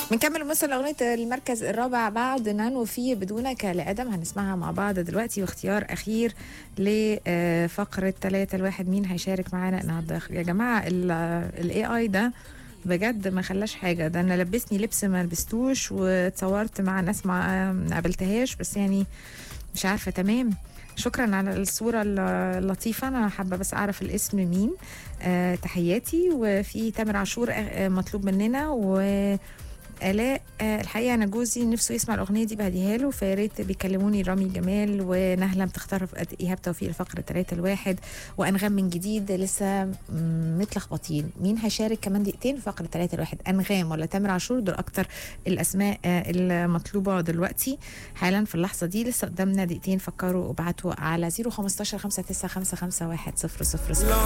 بنكمل مثل أغنية المركز الرابع بعد نانو في بدونك لآدم هنسمعها مع بعض دلوقتي واختيار أخير لفقرة ثلاثة الواحد مين هيشارك معانا النهارده يا جماعة الاي اي ده بجد ما خلاش حاجة ده أنا لبسني لبس ما لبستوش واتصورت مع ناس ما ما قابلتهاش بس يعني مش عارفة تمام شكرا على الصورة اللطيفة أنا حابة بس أعرف الاسم مين آه تحياتي وفي تامر عاشور آه مطلوب مننا و آلاء آه الحقيقة أنا جوزي نفسه يسمع الأغنية دي بهديها له فيا ريت بيكلموني رامي جمال ونهلة بتختار إيهاب توفيق الفقرة ثلاثة الواحد وأنغام من جديد لسه متلخبطين مين هيشارك كمان دقيقتين في فقرة ثلاثة الواحد أنغام ولا تامر عاشور دول أكتر الأسماء آه المطلوبة دلوقتي حالا في اللحظة دي لسه قدامنا دقيقتين فكروا وابعتوا على 015 59 55 1 0 0 0